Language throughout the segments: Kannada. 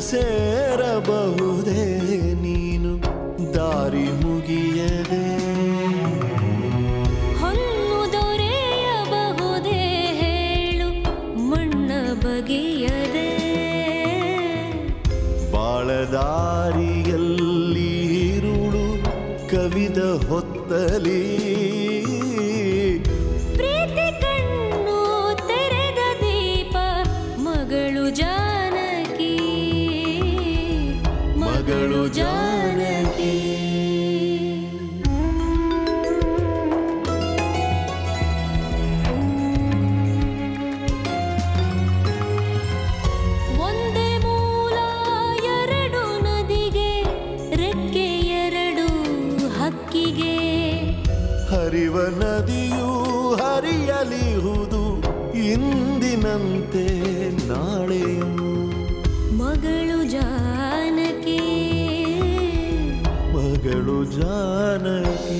ಸೇರಬಹುದೇ ನೀನು ದಾರಿ ಮುಗಿಯದೆ ಹೊನ್ನು ದೊರೆಯಬಹುದೇ ಹೇಳು ಮಣ್ಣ ಬಗೆಯದೆ ಬಾಳದಾರಿಯಲ್ಲಿ ಇರುಳು ಕವಿದ ಹೊತ್ತಲಿ ಪ್ರೀತಿ ಕಣ್ಣು ತೆರೆದ ದೀಪ ಮಗಳು ಜಾನಕಿ ಮಗಳು ಜಾನಕಿ ಒಂದೇ ಮೂಲ ಎರಡು ನದಿಗೆ ರೆಕ್ಕೆ ಎರಡು ಹಕ್ಕಿಗೆ ಹರಿವ ನದಿಯು ಹರಿಯಲಿಹುದು ಇಂದಿನಂತೆ ನಾಳೆಯು ಮಗಳು ಜಾನಕಿ ಮಗಳು ಜಾನಕಿ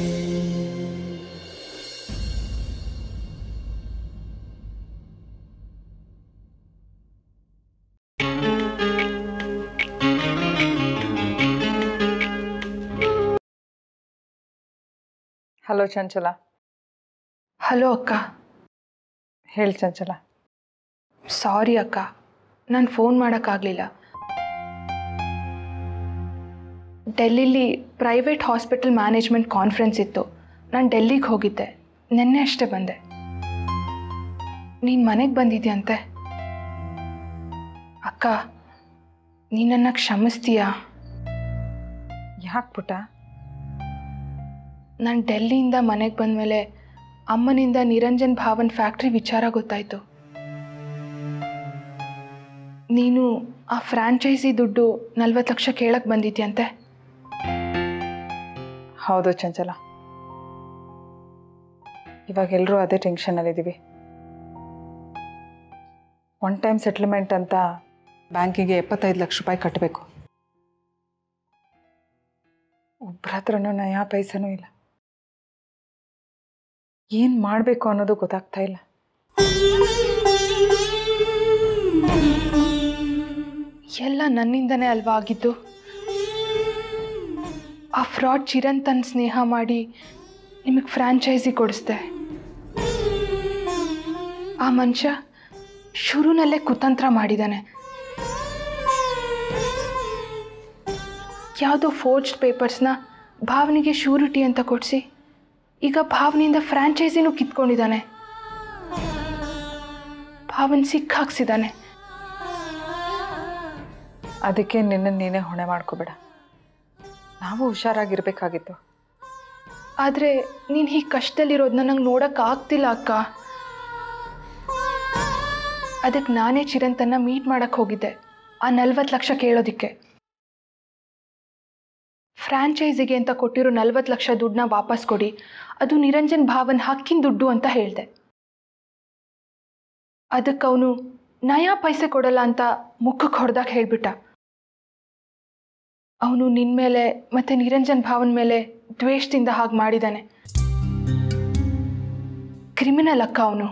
ಹಲೋ ಚಂಚಲ ಹಲೋ ಅಕ್ಕ ಹೇಳಿ ಚಂಚಲ ಸಾರಿ ಅಕ್ಕ ನಾನು ಫೋನ್ ಮಾಡೋಕ್ಕಾಗಲಿಲ್ಲ ಡೆಲ್ಲಿಲಿ ಪ್ರೈವೇಟ್ ಹಾಸ್ಪಿಟಲ್ ಮ್ಯಾನೇಜ್ಮೆಂಟ್ ಕಾನ್ಫರೆನ್ಸ್ ಇತ್ತು ನಾನು ಡೆಲ್ಲಿಗೆ ಹೋಗಿದ್ದೆ ನಿನ್ನೆ ಅಷ್ಟೇ ಬಂದೆ ನೀನು ಮನೆಗೆ ಬಂದಿದ್ಯಂತೆ ಅಕ್ಕ ನೀನನ್ನು ಕ್ಷಮಿಸ್ತೀಯಾ ಯಾಕೆ ಪುಟ್ಟ ನಾನು ಡೆಲ್ಲಿಯಿಂದ ಮನೆಗೆ ಬಂದಮೇಲೆ ಅಮ್ಮನಿಂದ ನಿರಂಜನ್ ಭಾವನ್ ಫ್ಯಾಕ್ಟ್ರಿ ವಿಚಾರ ಗೊತ್ತಾಯಿತು ನೀನು ಆ ಫ್ರ್ಯಾಂಚೈಸಿ ದುಡ್ಡು ನಲ್ವತ್ತು ಲಕ್ಷ ಕೇಳಕ್ಕೆ ಬಂದಿದ್ಯಂತೆ ಹೌದು ಚಂಚಲ ಇವಾಗ ಎಲ್ಲರೂ ಅದೇ ಟೆನ್ಷನಲ್ಲಿದ್ದೀವಿ ಒನ್ ಟೈಮ್ ಸೆಟ್ಲ್ಮೆಂಟ್ ಅಂತ ಬ್ಯಾಂಕಿಗೆ ಎಪ್ಪತ್ತೈದು ಲಕ್ಷ ರೂಪಾಯಿ ಕಟ್ಟಬೇಕು ಒಬ್ಬರ ಹತ್ರನೂ ನಯಾ ಪೈಸನೂ ಇಲ್ಲ ಏನು ಮಾಡಬೇಕು ಅನ್ನೋದು ಗೊತ್ತಾಗ್ತಾ ಇಲ್ಲ ಎಲ್ಲ ನನ್ನಿಂದನೇ ಅಲ್ವಾ ಆಗಿದ್ದು ಆ ಫ್ರಾಡ್ ಚಿರಂತನ್ ಸ್ನೇಹ ಮಾಡಿ ನಿಮಗೆ ಫ್ರ್ಯಾಂಚೈಸಿ ಕೊಡಿಸ್ದೆ ಆ ಮನುಷ್ಯ ಶುರುನಲ್ಲೇ ಕುತಂತ್ರ ಮಾಡಿದ್ದಾನೆ ಯಾವುದೋ ಫೋರ್ಜ್ಡ್ ಪೇಪರ್ಸ್ನ ಭಾವನಿಗೆ ಶ್ಯೂರಿಟಿ ಅಂತ ಕೊಡಿಸಿ ಈಗ ಭಾವನಿಂದ ಫ್ರ್ಯಾಂಚೈಸಿನೂ ಕಿತ್ಕೊಂಡಿದ್ದಾನೆ ಭಾವನ್ ಸಿಕ್ಕಾಕ್ಸಿದ್ದಾನೆ ಅದಕ್ಕೆ ನಿನ್ನ ನೀನೇ ಹೊಣೆ ಮಾಡ್ಕೋಬೇಡ ನಾವು ಹುಷಾರಾಗಿರ್ಬೇಕಾಗಿತ್ತು ಆದರೆ ನೀನು ಹೀಗೆ ಕಷ್ಟದಲ್ಲಿರೋದನ್ನ ನಂಗೆ ನೋಡೋಕೆ ಆಗ್ತಿಲ್ಲ ಅಕ್ಕ ಅದಕ್ಕೆ ನಾನೇ ಚಿರಂತನ್ನ ಮೀಟ್ ಮಾಡಕ್ಕೆ ಹೋಗಿದ್ದೆ ಆ ನಲ್ವತ್ತು ಲಕ್ಷ ಕೇಳೋದಕ್ಕೆ ಫ್ರ್ಯಾಂಚೈಸಿಗೆ ಅಂತ ಕೊಟ್ಟಿರೋ ನಲ್ವತ್ತು ಲಕ್ಷ ದುಡ್ಡನ್ನ ವಾಪಸ್ ಕೊಡಿ ಅದು ನಿರಂಜನ್ ಭಾವನ್ ಹಕ್ಕಿನ ದುಡ್ಡು ಅಂತ ಹೇಳಿದೆ ಅದಕ್ಕೆ ಅವನು ನಯಾ ಪೈಸೆ ಕೊಡಲ್ಲ ಅಂತ ಮುಖಕ್ಕೆ ಹೊಡೆದಾಗ ಹೇಳಿಬಿಟ್ಟ ಅವನು ನಿನ್ನ ಮೇಲೆ ಮತ್ತು ನಿರಂಜನ್ ಭಾವನ್ ಮೇಲೆ ದ್ವೇಷದಿಂದ ಹಾಗೆ ಮಾಡಿದ್ದಾನೆ ಕ್ರಿಮಿನಲ್ ಅಕ್ಕ ಅವನು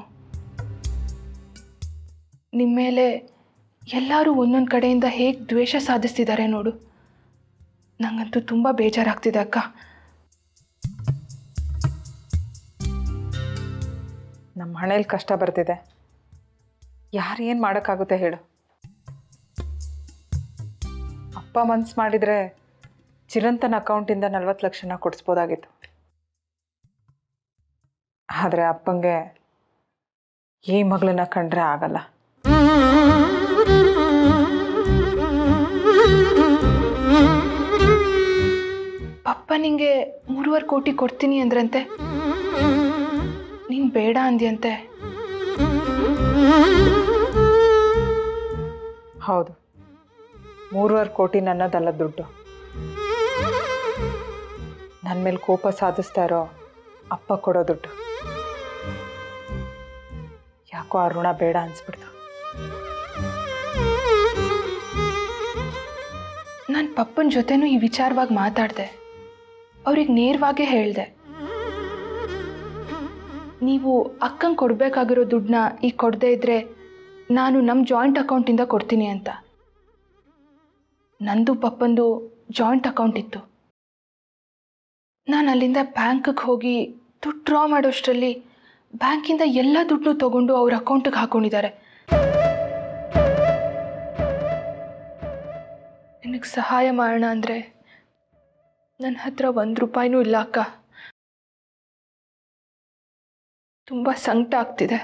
ನಿಮ್ಮ ಮೇಲೆ ಎಲ್ಲರೂ ಒಂದೊಂದು ಕಡೆಯಿಂದ ಹೇಗೆ ದ್ವೇಷ ಸಾಧಿಸ್ತಿದ್ದಾರೆ ನೋಡು ನಂಗಂತೂ ತುಂಬ ಬೇಜಾರಾಗ್ತಿದೆ ಅಕ್ಕ ನಮ್ಮ ಹಣೆಯಲ್ಲಿ ಕಷ್ಟ ಬರ್ತಿದೆ ಯಾರು ಏನು ಮಾಡೋಕ್ಕಾಗುತ್ತೆ ಹೇಳು ಅಪ್ಪ ಮನ್ಸು ಮಾಡಿದರೆ ಚಿರಂತನ ಅಕೌಂಟಿಂದ ನಲ್ವತ್ತು ಲಕ್ಷನ ಕೊಡಿಸ್ಬೋದಾಗಿತ್ತು ಆದರೆ ಅಪ್ಪಂಗೆ ಈ ಮಗಳನ್ನ ಕಂಡ್ರೆ ಆಗಲ್ಲ ಪಪ್ಪ ನಿಂಗೆ ಮೂರುವರೆ ಕೋಟಿ ಕೊಡ್ತೀನಿ ಅಂದ್ರಂತೆ ನೀನು ಬೇಡ ಅಂದ್ಯಂತೆ ಹೌದು ಮೂರುವರೆ ಕೋಟಿ ನನ್ನದಲ್ಲ ದುಡ್ಡು ನನ್ನ ಮೇಲೆ ಕೋಪ ಸಾಧಿಸ್ತಾ ಇರೋ ಅಪ್ಪ ಕೊಡೋ ದುಡ್ಡು ಯಾಕೋ ಆ ಋಣ ಬೇಡ ಅನ್ಸ್ಬಿಡ್ತು ನಾನು ಪಪ್ಪನ ಜೊತೆನೂ ಈ ವಿಚಾರವಾಗಿ ಮಾತಾಡಿದೆ ಅವ್ರಿಗೆ ನೇರವಾಗೇ ಹೇಳಿದೆ ನೀವು ಅಕ್ಕಂಗೆ ಕೊಡಬೇಕಾಗಿರೋ ದುಡ್ಡನ್ನ ಈಗ ಕೊಡದೇ ಇದ್ದರೆ ನಾನು ನಮ್ಮ ಜಾಯಿಂಟ್ ಅಕೌಂಟಿಂದ ಕೊಡ್ತೀನಿ ಅಂತ ನಂದು ಪಪ್ಪಂದು ಜಾಯಿಂಟ್ ಅಕೌಂಟ್ ಇತ್ತು ನಾನು ಅಲ್ಲಿಂದ ಬ್ಯಾಂಕಿಗೆ ಹೋಗಿ ದುಡ್ಡು ಡ್ರಾ ಮಾಡೋಷ್ಟರಲ್ಲಿ ಬ್ಯಾಂಕಿಂದ ಎಲ್ಲ ದುಡ್ಡು ತಗೊಂಡು ಅವ್ರ ಅಕೌಂಟಿಗೆ ಹಾಕೊಂಡಿದ್ದಾರೆ ನಿನಗೆ ಸಹಾಯ ಮಾಡೋಣ ಅಂದರೆ ನನ್ನ ಹತ್ರ ಒಂದು ರೂಪಾಯಿನೂ ಇಲ್ಲ ಅಕ್ಕ ತುಂಬ ಸಂಕಟ ಆಗ್ತಿದೆ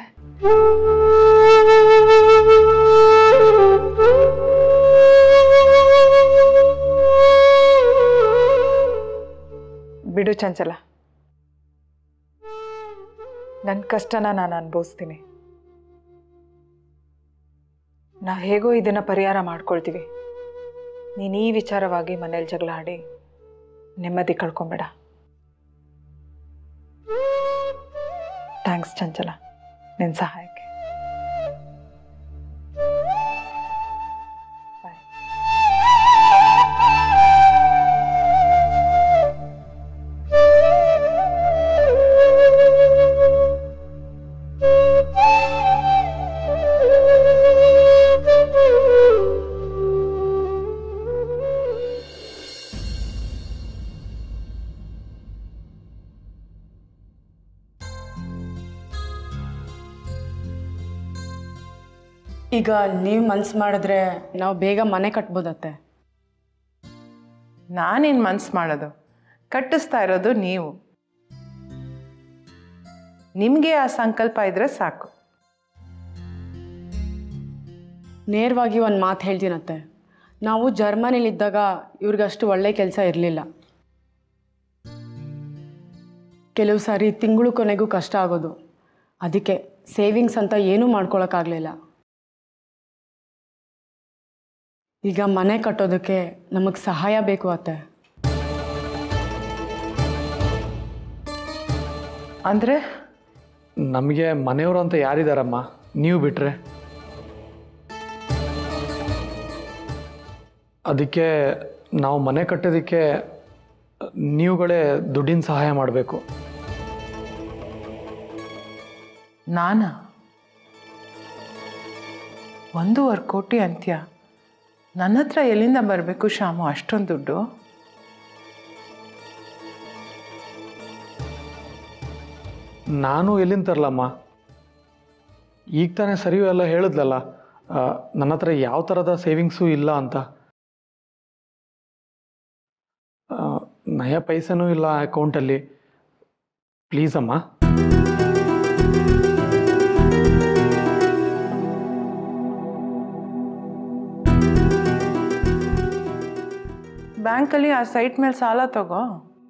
ಬಿಡು ಚಂಚಲ ನನ್ನ ಕಷ್ಟನ ನಾನು ಅನುಭವಿಸ್ತೀನಿ ನಾವು ಹೇಗೋ ಇದನ್ನು ಪರಿಹಾರ ಮಾಡ್ಕೊಳ್ತೀವಿ ನೀನು ಈ ವಿಚಾರವಾಗಿ ಮನೇಲಿ ಜಗಳ ಆಡಿ ನೆಮ್ಮದಿ ಕಳ್ಕೊಂಬೇಡ ಥ್ಯಾಂಕ್ಸ್ ಚಂಚಲ ನಿನ್ನ ಸಹಾಯಕ್ಕೆ ಬಾಯ್ ಈಗ ನೀವು ಮನ್ಸು ಮಾಡಿದ್ರೆ ನಾವು ಬೇಗ ಮನೆ ಕಟ್ಬೋದತ್ತೆ ನಾನೇನು ಮನ್ಸು ಮಾಡೋದು ಕಟ್ಟಿಸ್ತಾ ಇರೋದು ನೀವು ನಿಮಗೆ ಆ ಸಂಕಲ್ಪ ಇದ್ರೆ ಸಾಕು ನೇರವಾಗಿ ಒಂದು ಮಾತು ಹೇಳ್ತೀನತ್ತೆ ನಾವು ಜರ್ಮನಿಲಿದ್ದಾಗ ಇವ್ರಿಗಷ್ಟು ಒಳ್ಳೆ ಕೆಲಸ ಇರಲಿಲ್ಲ ಕೆಲವು ಸಾರಿ ತಿಂಗಳು ಕೊನೆಗೂ ಕಷ್ಟ ಆಗೋದು ಅದಕ್ಕೆ ಸೇವಿಂಗ್ಸ್ ಅಂತ ಏನೂ ಮಾಡ್ಕೊಳಕ್ಕಾಗಲಿಲ್ಲ ಈಗ ಮನೆ ಕಟ್ಟೋದಕ್ಕೆ ನಮಗೆ ಸಹಾಯ ಬೇಕು ಅತ್ತೆ ಅಂದರೆ ನಮಗೆ ಮನೆಯವರು ಅಂತ ಯಾರಿದಾರಮ್ಮ ನೀವು ಬಿಟ್ರೆ ಅದಕ್ಕೆ ನಾವು ಮನೆ ಕಟ್ಟೋದಕ್ಕೆ ನೀವುಗಳೇ ದುಡ್ಡಿನ ಸಹಾಯ ಮಾಡಬೇಕು ನಾನಾ ಒಂದೂವರೆ ಕೋಟಿ ಅಂತ್ಯ ನನ್ನ ಹತ್ರ ಎಲ್ಲಿಂದ ಬರಬೇಕು ಶ್ಯಾಮು ಅಷ್ಟೊಂದು ದುಡ್ಡು ನಾನು ಎಲ್ಲಿಂದ ತರಲಮ್ಮ ಈಗ ತಾನೇ ಸರಿಯೂ ಎಲ್ಲ ಹೇಳಿದ್ಲಲ್ಲ ಆ, ನನ್ನ ಹತ್ರ ಯಾವ ಥರದ ಸೇವಿಂಗ್ಸು ಇಲ್ಲ ಅಂತ ಆ, ನಯ ಪೈಸೆನೂ ಇಲ್ಲ ಅಕೌಂಟಲ್ಲಿ ಪ್ಲೀಸ್ ಅಮ್ಮ ಬ್ಯಾಂಕಲ್ಲಿ ಆ ಸೈಟ್ ಮೇಲೆ ಸಾಲ ತಗೋ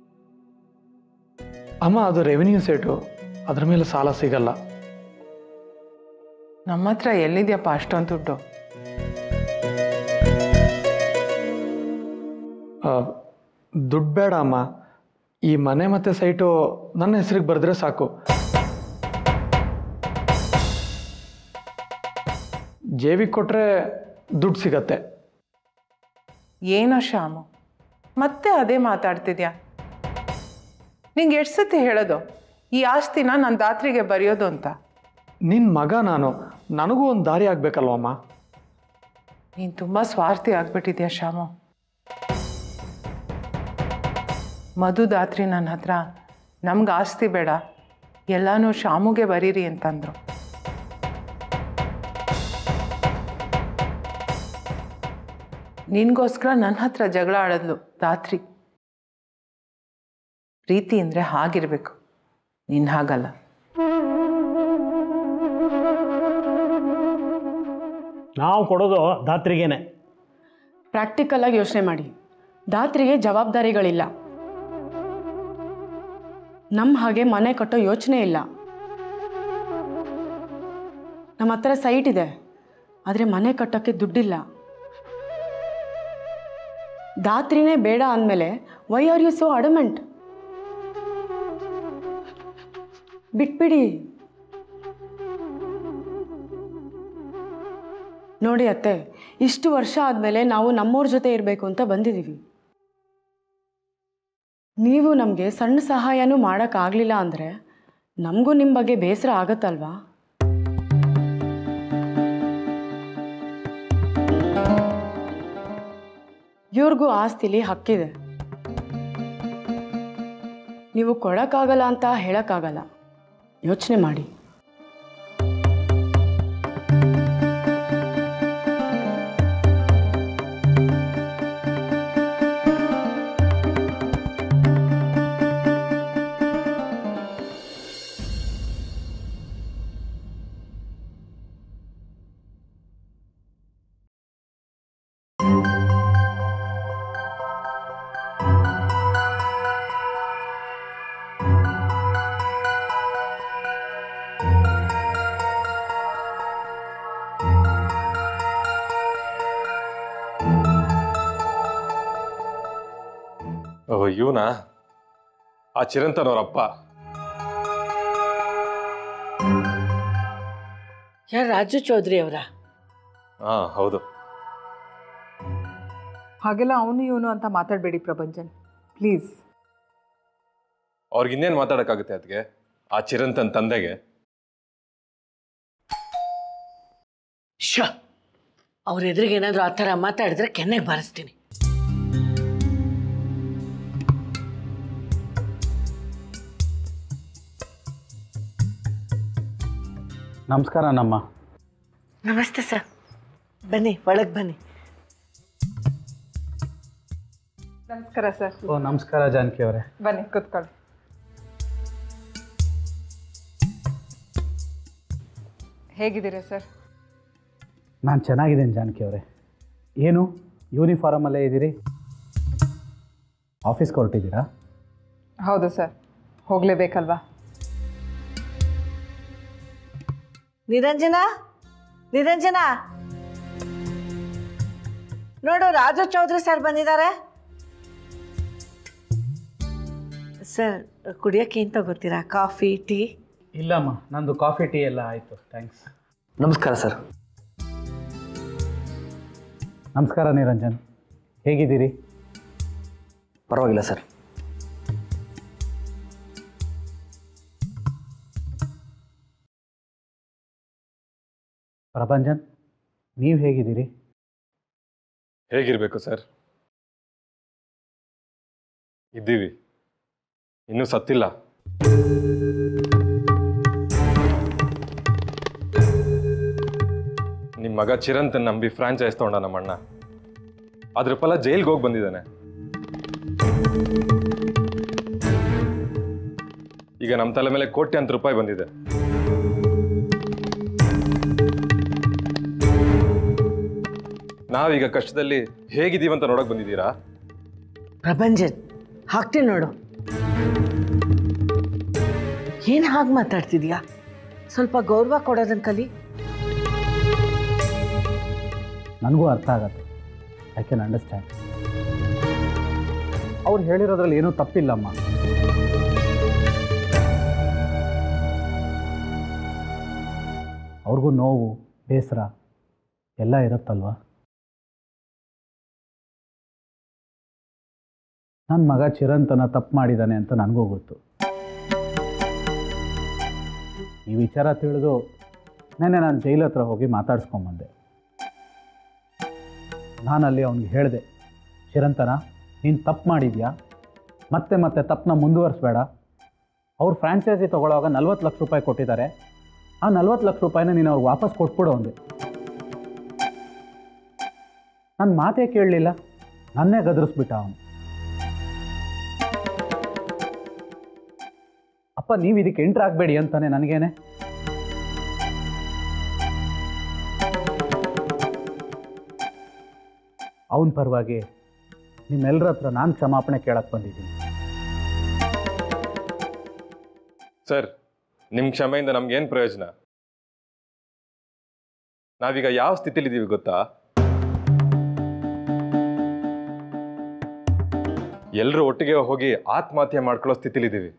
ಅಮ್ಮ ಅದು ರೆವಿನ್ಯೂ ಸೆಟು ಅದ್ರ ಮೇಲೆ ಸಾಲ ಸಿಗಲ್ಲ ನಮ್ಮ ಹತ್ರ ಎಲ್ಲಿದೆಯಪ್ಪ ಅಷ್ಟೊಂದು ದುಡ್ಡು ಆ, ದುಡ್ಡು ಬೇಡ ಅಮ್ಮ ಈ ಮನೆ ಮತ್ತು ಸೈಟು ನನ್ನ ಹೆಸರಿಗೆ ಬರೆದ್ರೆ ಸಾಕು ಜೇವಿಗೆ ಕೊಟ್ಟರೆ ದುಡ್ಡು ಸಿಗತ್ತೆ ಏನೋ ಶ್ಯಾಮು ಮತ್ತೆ ಅದೇ ಮಾತಾಡ್ತಿದ್ಯಾ ನಿಂಗೆ ಎಷ್ಟು ಸತಿ ಹೇಳೋದು ಈ ಆಸ್ತಿನ ನನ್ನ ದಾತ್ರಿಗೆ ಬರೆಯೋದು ಅಂತ ನಿನ್ನ ಮಗ ನಾನು ನನಗೂ ಒಂದು ದಾರಿ ಆಗಬೇಕಲ್ವಮ್ಮ ನೀನು ತುಂಬ ಸ್ವಾರ್ಥಿ ಆಗ್ಬಿಟ್ಟಿದ್ಯಾ ಶ್ಯಾಮು ಮಧು ದಾತ್ರಿ ನನ್ನ ಹತ್ರ ನಮ್ಗೆ ಆಸ್ತಿ ಬೇಡ ಎಲ್ಲನೂ ಶಾಮುಗೆ ಬರೀರಿ ಅಂತಂದ್ರು ನಿನಗೋಸ್ಕರ ನನ್ನ ಹತ್ರ ಜಗಳ ಆಡದ್ಲು ದಾತ್ರಿ ಪ್ರೀತಿ ಅಂದರೆ ಹಾಗಿರ್ಬೇಕು ನಿನ್ನ ಹಾಗಲ್ಲ ನಾವು ಕೊಡೋದು ದಾತ್ರಿಗೇನೆ ಪ್ರಾಕ್ಟಿಕಲಾಗಿ ಯೋಚನೆ ಮಾಡಿ ದಾತ್ರಿಗೆ ಜವಾಬ್ದಾರಿಗಳಿಲ್ಲ ನಮ್ಮ ಹಾಗೆ ಮನೆ ಕಟ್ಟೋ ಯೋಚನೆ ಇಲ್ಲ ನಮ್ಮ ಹತ್ರ ಸೈಟ್ ಇದೆ ಆದರೆ ಮನೆ ಕಟ್ಟೋಕ್ಕೆ ದುಡ್ಡಿಲ್ಲ ದಾತ್ರಿನೇ ಬೇಡ ಅಂದಮೇಲೆ why are you so adamant ಬಿಟ್ಬಿಡಿ ನೋಡಿ ಅತ್ತೆ ಇಷ್ಟು ವರ್ಷ ಆದಮೇಲೆ ನಾವು ನಮ್ಮವ್ರ ಜೊತೆ ಇರಬೇಕು ಅಂತ ಬಂದಿದ್ದೀವಿ ನೀವು ನಮಗೆ ಸಣ್ಣ ಸಹಾಯನೂ ಮಾಡೋಕ್ಕಾಗಲಿಲ್ಲ ಅಂದರೆ ನಮಗೂ ನಿಮ್ಮ ಬಗ್ಗೆ ಬೇಸರ ಆಗತ್ತಲ್ವಾ ಇವ್ರಿಗೂ ಆಸ್ತಿಲಿ ಹಕ್ಕಿದೆ ನೀವು ಕೊಡೋಕ್ಕಾಗಲ್ಲ ಅಂತ ಹೇಳೋಕ್ಕಾಗಲ್ಲ ಯೋಚನೆ ಮಾಡಿ ಓಹ್ ಇವನಾ ಆ ಚಿರಂತನ್ ಅವ್ರ ಅಪ್ಪ ಯಾರು ರಾಜು ಚೌಧರಿ ಅವರ ಹಾ ಹೌದು ಹಾಗೆಲ್ಲ ಅವನು ಇವನು ಅಂತ ಮಾತಾಡಬೇಡಿ ಪ್ರಪಂಚನ್ ಪ್ಲೀಸ್ ಅವ್ರಿಗೆ ಇನ್ನೇನು ಮಾತಾಡೋಕ್ಕಾಗುತ್ತೆ ಅದಕ್ಕೆ ಆ ಚಿರಂತನ್ ತಂದೆಗೆ ಶ ಅವ್ರ ಎದುರಿಗೆ ಏನಾದರೂ ಆ ಥರ ಮಾತಾಡಿದ್ರೆ ಕೆನ್ನೆಗೆ ಬಾರಿಸ್ತೀನಿ ನಮಸ್ಕಾರ ನಮ್ಮ ನಮಸ್ತೆ ಸರ್ ಬನ್ನಿ ಒಳಗೆ ಬನ್ನಿ ನಮಸ್ಕಾರ ಸರ್ ಓ ನಮಸ್ಕಾರ ಜಾನಕಿ ಅವರೇ ಬನ್ನಿ ಕೂತ್ಕೊಳ್ಳಿ ಹೇಗಿದ್ದೀರಾ ಸರ್ ನಾನು ಚೆನ್ನಾಗಿದ್ದೀನಿ ಜಾನಕಿ ಅವರೇ ಏನು ಯೂನಿಫಾರ್ಮಲ್ಲೇ ಇದ್ದೀರಿ ಆಫೀಸ್ಗೆ ಹೊರಟಿದ್ದೀರಾ ಹೌದು ಸರ್ ಹೋಗಲೇಬೇಕಲ್ವಾ ನಿರಂಜನ ನಿರಂಜನ ನೋಡು ರಾಜು ಚೌಧರಿ ಸರ್ ಬಂದಿದ್ದಾರೆ ಸರ್ ಕುಡಿಯೋಕ್ಕೆ ಏನು ತಗೋತೀರಾ ಕಾಫಿ ಟೀ ಇಲ್ಲಮ್ಮ ನಂದು ಕಾಫಿ ಟೀ ಎಲ್ಲ ಆಯಿತು ಥ್ಯಾಂಕ್ಸ್ ನಮಸ್ಕಾರ ಸರ್ ನಮಸ್ಕಾರ ನಿರಂಜನ್ ಹೇಗಿದ್ದೀರಿ ಪರವಾಗಿಲ್ಲ ಸರ್ ಪ್ರಪಂಚನ್ ನೀವು ಹೇಗಿದ್ದೀರಿ ಹೇಗಿರಬೇಕು ಸರ್ ಇದ್ದೀವಿ ಇನ್ನೂ ಸತ್ತಿಲ್ಲ ನಿಮ್ಮ ಮಗ ಚಿರಂತನ್ ನಂಬಿ ಫ್ರಾಂಚೈಸ್ ತಗೊಂಡ ನಮ್ಮಣ್ಣ ಅದ್ರ ಫಲ ಜೈಲ್ಗೆ ಹೋಗಿ ಬಂದಿದ್ದಾನೆ ಈಗ ನಮ್ಮ ತಲೆ ಮೇಲೆ ಕೋಟ್ಯಾಂತರ ರೂಪಾಯಿ ಬಂದಿದೆ ನಾವೀಗ ಕಷ್ಟದಲ್ಲಿ ಹೇಗಿದ್ದೀವಂತ ನೋಡಕ್ ಬಂದಿದ್ದೀರಾ ಪ್ರಪಂಚನ್ ಹಾಕ್ತೀನಿ ನೋಡು ಏನು ಹಾಗೆ ಮಾತಾಡ್ತಿದ್ಯಾ ಸ್ವಲ್ಪ ಗೌರವ ಕೊಡೋದನ್ನ ಕಲಿ ನನಗೂ ಅರ್ಥ ಆಗತ್ತೆ ಐ ಕ್ಯಾನ್ ಅಂಡರ್ಸ್ಟ್ಯಾಂಡ್ ಅವ್ರು ಹೇಳಿರೋದ್ರಲ್ಲಿ ಏನೂ ತಪ್ಪಿಲ್ಲಮ್ಮ ಅವ್ರಿಗೂ ನೋವು ಬೇಸರ ಎಲ್ಲ ಇರುತ್ತಲ್ವ ನನ್ನ ಮಗ ಚಿರಂತನ ತಪ್ಪು ಮಾಡಿದ್ದಾನೆ ಅಂತ ನನಗೂ ಗೊತ್ತು ಈ ವಿಚಾರ ತಿಳಿದು ನೆನ್ನೆ ನಾನು ಜೈಲ್ ಹತ್ರ ಹೋಗಿ ಮಾತಾಡ್ಸ್ಕೊಂಬಂದೆ ನಾನಲ್ಲಿ ಅವನಿಗೆ ಹೇಳಿದೆ ಚಿರಂತನ ನೀನು ತಪ್ಪು ಮಾಡಿದ್ಯಾ ಮತ್ತೆ ಮತ್ತೆ ತಪ್ಪನ್ನ ಮುಂದುವರಿಸ್ಬೇಡ ಅವ್ರು ಫ್ರಾಂಚೈಸಿ ತೊಗೊಳ್ಳೋವಾಗ ನಲ್ವತ್ತು ಲಕ್ಷ ರೂಪಾಯಿ ಕೊಟ್ಟಿದ್ದಾರೆ ಆ ನಲ್ವತ್ತು ಲಕ್ಷ ರೂಪಾಯಿನ ನೀನು ಅವ್ರಿಗೆ ವಾಪಸ್ ಕೊಟ್ಬಿಡು ಅಂದೆ ನನ್ನ ಮಾತೇ ಕೇಳಲಿಲ್ಲ ನನ್ನೇ ಗದರಿಸ್ಬಿಟ್ಟ ಅವನು ಅಪ್ಪ ನೀವು ಇದಕ್ಕೆ ಎಂಟ್ರ್ ಆಗಬೇಡಿ ಅಂತಾನೆ ನನಗೇನೆ ಅವನ ಪರವಾಗಿ ನಿಮ್ಮೆಲ್ಲರ ಹತ್ರ ನಾನು ಕ್ಷಮಾಪಣೆ ಕೇಳಕ್ಕೆ ಬಂದಿದ್ದೀನಿ ಸರ್ ನಿಮ್ಮ ಕ್ಷಮೆಯಿಂದ ನಮ್ಗೇನು ಪ್ರಯೋಜನ ನಾವೀಗ ಯಾವ ಸ್ಥಿತಿಲಿದ್ದೀವಿ ಗೊತ್ತಾ ಎಲ್ಲರೂ ಒಟ್ಟಿಗೆ ಹೋಗಿ ಆತ್ಮಹತ್ಯೆ ಮಾಡ್ಕೊಳ್ಳೋ ಸ್ಥಿತಿಲಿದ್ದೀವಿ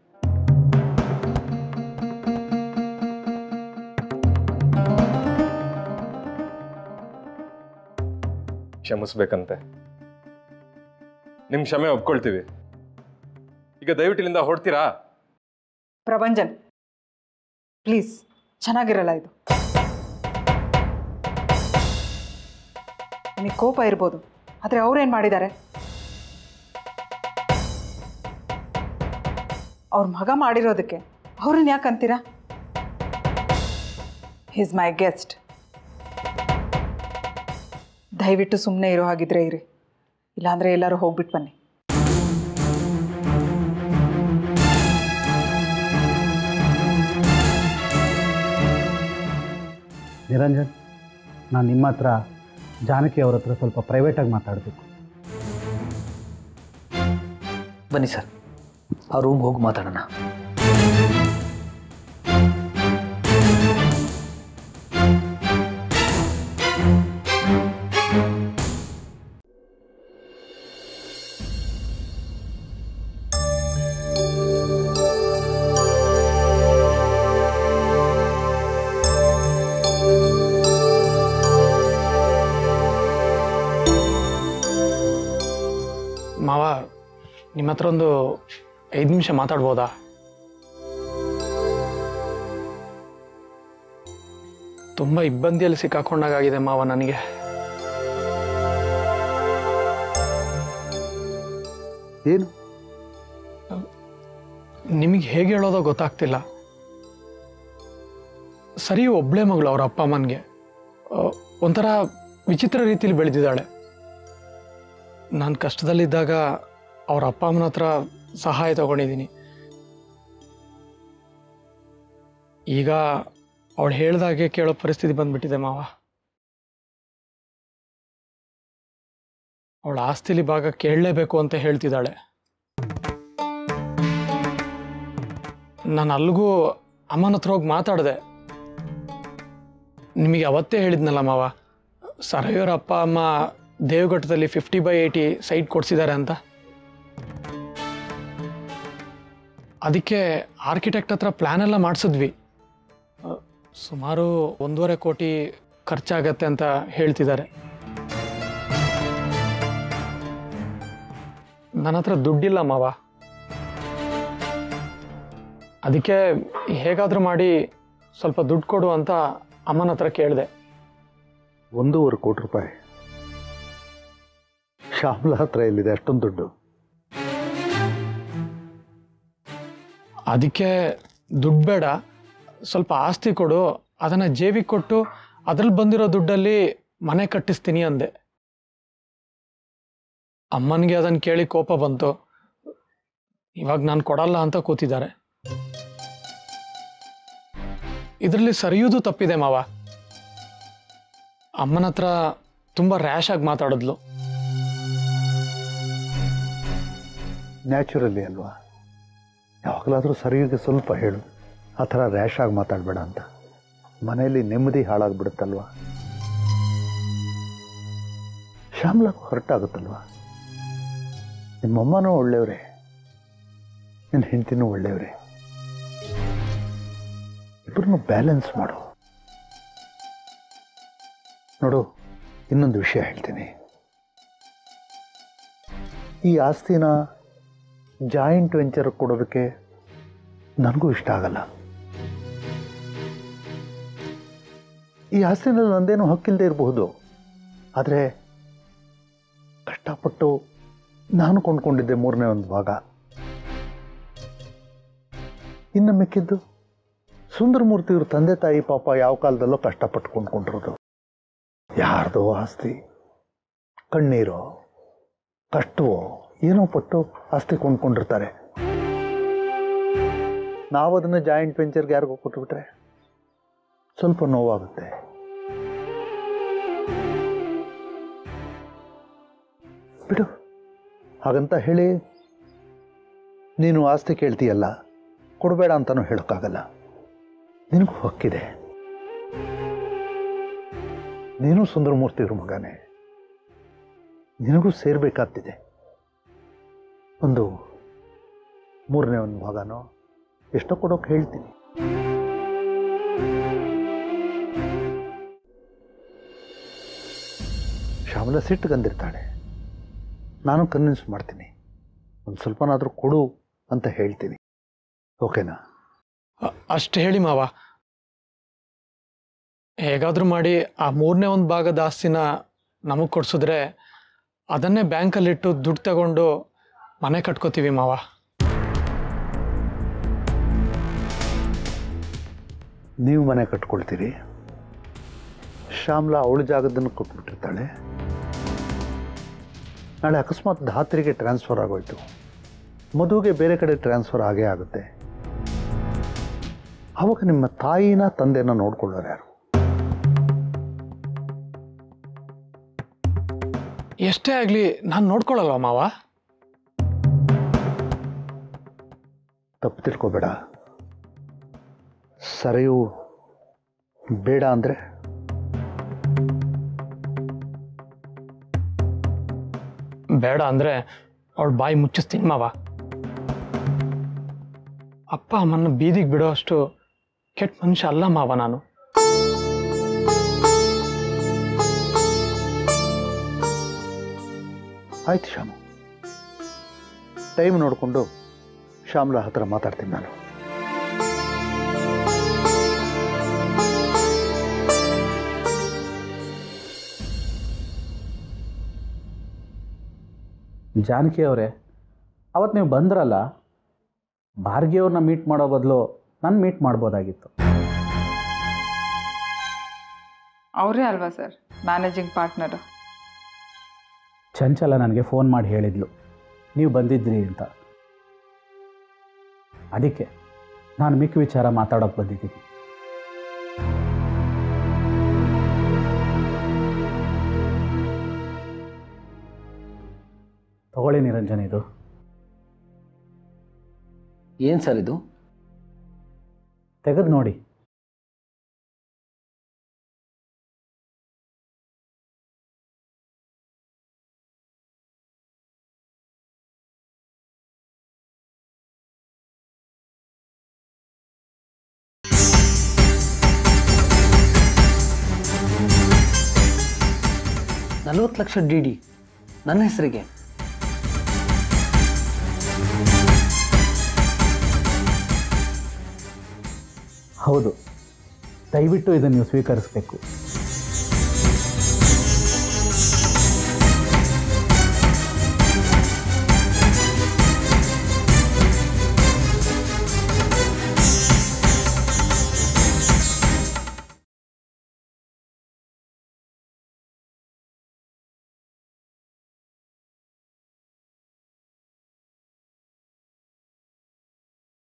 ಕ್ಷಮಿಸ್ಬೇಕಂತೆ ನಿಮ್ಮ ಕ್ಷಮೆ ಒಪ್ಕೊಳ್ತೀವಿ ಈಗ ದಯವಿಟ್ಟು ಇಲ್ಲಿಂದ ಹೊಡ್ತೀರಾ ಪ್ರಪಂಚನ್ ಪ್ಲೀಸ್ ಚೆನ್ನಾಗಿರಲ್ಲ ಇದು ನಿಮಗೆ ಕೋಪ ಇರ್ಬೋದು ಆದರೆ ಅವ್ರೇನು ಮಾಡಿದ್ದಾರೆ ಅವ್ರ ಮಗ ಮಾಡಿರೋದಕ್ಕೆ ಅವ್ರನ್ನ ಯಾಕೆ ಅಂತೀರಾ ಈಸ್ ಮೈ ಗೆಸ್ಟ್ ದಯವಿಟ್ಟು ಸುಮ್ಮನೆ ಇರೋ ಹಾಗಿದ್ರೆ ಇರಿ ಇಲ್ಲಾಂದರೆ ಎಲ್ಲರೂ ಹೋಗ್ಬಿಟ್ಟು ಬನ್ನಿ ನಿರಂಜನ್ ನಾನು ನಿಮ್ಮ ಹತ್ರ ಜಾನಕಿ ಅವ್ರ ಹತ್ರ ಸ್ವಲ್ಪ ಪ್ರೈವೇಟಾಗಿ ಮಾತಾಡಬೇಕು ಬನ್ನಿ ಸರ್ ಆ ರೂಮ್ಗೆ ಹೋಗಿ ಮಾತಾಡೋಣ ಮಾವ ನಿಮ್ಮ ಹತ್ರ ಒಂದು ಐದು ನಿಮಿಷ ಮಾತಾಡ್ಬೋದಾ ತುಂಬ ಇಬ್ಬಂದಿಯಲ್ಲಿ ಸಿಕ್ಕಾಕೊಂಡಾಗಿದೆ ಮಾವ ನನಗೆ ಏನು ನಿಮಗೆ ಹೇಗೆ ಹೇಳೋದೋ ಗೊತ್ತಾಗ್ತಿಲ್ಲ ಸರಿ ಒಬ್ಳೆ ಮಗಳು ಅವ್ರ ಅಪ್ಪ ಅಮ್ಮನಿಗೆ ಒಂಥರ ವಿಚಿತ್ರ ರೀತಿಯಲ್ಲಿ ಬೆಳೆದಿದ್ದಾಳೆ ನಾನು ಕಷ್ಟದಲ್ಲಿದ್ದಾಗ ಅವ್ರ ಅಪ್ಪ ಅಮ್ಮನ ಹತ್ರ ಸಹಾಯ ತಗೊಂಡಿದ್ದೀನಿ ಈಗ ಅವಳು ಹೇಳ್ದಾಗೆ ಕೇಳೋ ಪರಿಸ್ಥಿತಿ ಬಂದ್ಬಿಟ್ಟಿದೆ ಮಾವ ಅವಳ ಆಸ್ತಿಲಿ ಭಾಗ ಕೇಳಲೇಬೇಕು ಅಂತ ಹೇಳ್ತಿದ್ದಾಳೆ ನಾನು ಅಲ್ಲಿಗೂ ಅಮ್ಮನ ಹತ್ರ ಹೋಗಿ ಮಾತಾಡಿದೆ ನಿಮಗೆ ಅವತ್ತೇ ಹೇಳಿದ್ನಲ್ಲ ಮಾವ ಸರಯೋರ ಅಪ್ಪ ಅಮ್ಮ ದೇವಘಟ್ಟದಲ್ಲಿ ಫಿಫ್ಟಿ ಬೈ ಏಯ್ಟಿ ಸೈಟ್ ಕೊಡಿಸಿದ್ದಾರೆ ಅಂತ ಅದಕ್ಕೆ ಆರ್ಕಿಟೆಕ್ಟ್ ಹತ್ರ ಪ್ಲ್ಯಾನ್ ಎಲ್ಲ ಮಾಡಿಸಿದ್ವಿ ಅ, ಸುಮಾರು ಒಂದೂವರೆ ಕೋಟಿ ಖರ್ಚಾಗತ್ತೆ ಅಂತ ಹೇಳ್ತಿದ್ದಾರೆ ನನ್ನ ಹತ್ರ ದುಡ್ಡಿಲ್ಲ ಮಾವ ಅದಕ್ಕೆ ಹೇಗಾದರೂ ಮಾಡಿ ಸ್ವಲ್ಪ ದುಡ್ಡು ಕೊಡು ಅಂತ ಅಮ್ಮನ ಹತ್ರ ಕೇಳಿದೆ ಒಂದೂವರೆ ಕೋಟಿ ರೂಪಾಯಿ ಶ್ಯಾಮ್ಲ ಹತ್ರ ಎಲ್ಲಿದೆ ಅಷ್ಟೊಂದು ದುಡ್ಡು ಅದಕ್ಕೆ ದುಡ್ಡು ಬೇಡ ಸ್ವಲ್ಪ ಆಸ್ತಿ ಕೊಡು ಅದನ್ನು ಜೇಬಿಗೆ ಕೊಟ್ಟು ಅದ್ರಲ್ಲಿ ಬಂದಿರೋ ದುಡ್ಡಲ್ಲಿ ಮನೆ ಕಟ್ಟಿಸ್ತೀನಿ ಅಂದೆ ಅಮ್ಮನಿಗೆ ಅದನ್ನು ಕೇಳಿ ಕೋಪ ಬಂತು ಇವಾಗ ನಾನು ಕೊಡಲ್ಲ ಅಂತ ಕೂತಿದ್ದಾರೆ ಇದರಲ್ಲಿ ಸರಿಯುವುದು ತಪ್ಪಿದೆ ಮಾವ ಅಮ್ಮನ ಹತ್ರ ತುಂಬ ರ್ಯಾಶ್ ಆಗಿ ಮಾತಾಡಿದ್ಲು ನ್ಯಾಚುರಲಿ ಅಲ್ವಾ ಯಾವಾಗಲಾದರೂ ಸರಿಯಾಗಿ ಸ್ವಲ್ಪ ಹೇಳು ಆ ಥರ ರ್ಯಾಶ್ ಆಗಿ ಮಾತಾಡಬೇಡ ಅಂತ ಮನೆಯಲ್ಲಿ ನೆಮ್ಮದಿ ಹಾಳಾಗ್ಬಿಡುತ್ತಲ್ವಾ ಶ್ಯಾಮ್ಲಾಗೂ ಹರ್ಟ್ ಆಗುತ್ತಲ್ವಾ ನಿಮ್ಮಮ್ಮನೂ ಒಳ್ಳೆಯವರೇ ನಿನ್ನ ಹೆಂಡತಿನೂ ಒಳ್ಳೆಯವರೇ ಇಬ್ಬರನ್ನು ಬ್ಯಾಲೆನ್ಸ್ ಮಾಡು ನೋಡು ಇನ್ನೊಂದು ವಿಷಯ ಹೇಳ್ತೀನಿ ಈ ಆಸ್ತಿನ ಜಾಯಿಂಟ್ ವೆಂಚರ್ ಕೊಡೋದಕ್ಕೆ ನನಗೂ ಇಷ್ಟ ಆಗಲ್ಲ ಈ ಆಸ್ತಿನಲ್ಲಿ ನಂದೇನು ಹಕ್ಕಿಲ್ಲದೆ ಇರಬಹುದು ಆದರೆ ಕಷ್ಟಪಟ್ಟು ನಾನು ಕೊಂಡ್ಕೊಂಡಿದ್ದೆ ಮೂರನೇ ಒಂದು ಭಾಗ ಇನ್ನು ಮಿಕ್ಕಿದ್ದು ಸುಂದರಮೂರ್ತಿ ಇವ್ರ ತಂದೆ ತಾಯಿ ಪಾಪ ಯಾವ ಕಾಲದಲ್ಲೋ ಕಷ್ಟಪಟ್ಟು ಕೊಂಡ್ಕೊಂಡಿರೋದು ಯಾರ್ದೋ ಆಸ್ತಿ ಕಣ್ಣೀರೋ ಕಷ್ಟವೋ ಏನೋ ಪಟ್ಟು ಆಸ್ತಿ ಕೊಂಡ್ಕೊಂಡಿರ್ತಾರೆ ನಾವು ಅದನ್ನು ಜಾಯಿಂಟ್ ವೆಂಚರ್ಗೆ ಯಾರಿಗೋ ಕೊಟ್ಬಿಟ್ರೆ ಸ್ವಲ್ಪ ನೋವಾಗುತ್ತೆ ಬಿಡು ಹಾಗಂತ ಹೇಳಿ ನೀನು ಆಸ್ತಿ ಕೇಳ್ತೀಯಲ್ಲ ಕೊಡಬೇಡ ಅಂತಲೂ ಹೇಳೋಕ್ಕಾಗಲ್ಲ ನಿನಗೂ ಹಕ್ಕಿದೆ ನೀನು ಸುಂದರಮೂರ್ತಿ ಇವ್ರ ಮಗನೇ ನಿನಗೂ ಸೇರ್ಬೇಕಾಗ್ತಿದೆ ಒಂದು ಮೂರನೇ ಒಂದು ಭಾಗನೋ ಎಷ್ಟೋ ಕೊಡೋಕೆ ಹೇಳ್ತೀನಿ ಶ್ಯಾಮಲ ಸಿಟ್ಟಿಗಂದಿರ್ತಾಳೆ ನಾನು ಕನ್ವಿನ್ಸ್ ಮಾಡ್ತೀನಿ ಒಂದು ಸ್ವಲ್ಪನಾದರೂ ಕೊಡು ಅಂತ ಹೇಳ್ತೀನಿ ಓಕೆನಾ ಅಷ್ಟು ಹೇಳಿ ಮಾವ ಹೇಗಾದರೂ ಮಾಡಿ ಆ ಮೂರನೇ ಒಂದು ಭಾಗದ ಆಸ್ತಿನ ನಮಗೆ ಕೊಡ್ಸಿದ್ರೆ ಅದನ್ನೇ ಬ್ಯಾಂಕಲ್ಲಿಟ್ಟು ದುಡ್ಡು ತಗೊಂಡು ಮನೆ ಕಟ್ಕೋತೀವಿ ಮಾವ ನೀವು ಮನೆ ಕಟ್ಕೊಳ್ತೀರಿ ಶ್ಯಾಮ್ಲಾ ಅವಳ ಜಾಗದನ್ನು ಕೊಟ್ಬಿಟ್ಟಿರ್ತಾಳೆ ನಾಳೆ ಅಕಸ್ಮಾತ್ ಧಾತ್ರಿಗೆ ಟ್ರಾನ್ಸ್ಫರ್ ಆಗೋಯ್ತು ಮದುವೆಗೆ ಬೇರೆ ಕಡೆ ಟ್ರಾನ್ಸ್ಫರ್ ಆಗೇ ಆಗುತ್ತೆ ಅವಾಗ ನಿಮ್ಮ ತಾಯಿನ ತಂದೆನ ನೋಡ್ಕೊಳ್ಳೋರು ಯಾರು ಎಷ್ಟೇ ಆಗಲಿ ನಾನು ನೋಡ್ಕೊಳ್ಳಲ್ವ ಮಾವ ತಪ್ಪು ತಿಳ್ಕೊಬೇಡ ಸರಿಯು ಬೇಡ ಅಂದರೆ ಬೇಡ ಅಂದರೆ ಅವಳ ಬಾಯಿ ಮುಚ್ಚಿಸ್ತೀನಿ ಮಾವ ಅಪ್ಪ ಅಮ್ಮನ ಬೀದಿಗೆ ಬಿಡೋ ಅಷ್ಟು ಕೆಟ್ಟ ಮನುಷ್ಯ ಅಲ್ಲ ಮಾವ ನಾನು ಆಯ್ತು ಶ್ಯಾಮು ಟೈಮ್ ನೋಡಿಕೊಂಡು ಶ್ಯಾಮ್ಲಾ ಹತ್ರ ಮಾತಾಡ್ತೀನಿ ನಾನು ಜಾನಕಿ ಅವರೇ ಅವತ್ತು ನೀವು ಬಂದ್ರಲ್ಲ ಭಾರ್ಗಿಯವ್ರನ್ನ ಮೀಟ್ ಮಾಡೋ ಬದಲು ನಾನು ಮೀಟ್ ಮಾಡ್ಬೋದಾಗಿತ್ತು ಅವರೇ ಅಲ್ವಾ ಸರ್ ಮ್ಯಾನೇಜಿಂಗ್ ಪಾರ್ಟ್ನರು ಚಂಚಲ ನನಗೆ ಫೋನ್ ಮಾಡಿ ಹೇಳಿದ್ಲು ನೀವು ಬಂದಿದ್ರಿ ಅಂತ ಅದಕ್ಕೆ ನಾನು ಮಿಕ್ಕ ವಿಚಾರ ಮಾತಾಡೋಕೆ ಬಂದಿದ್ದೀನಿ ತಗೊಳ್ಳಿ ನಿರಂಜನ್ ಇದು ಏನು ಸರ್ ಇದು ತೆಗೆದು ನೋಡಿ ನಲವತ್ತು ಲಕ್ಷ ಡಿ ಡಿ ನನ್ನ ಹೆಸರಿಗೆ ಹೌದು ದಯವಿಟ್ಟು ಇದನ್ನು ನೀವು ಸ್ವೀಕರಿಸಬೇಕು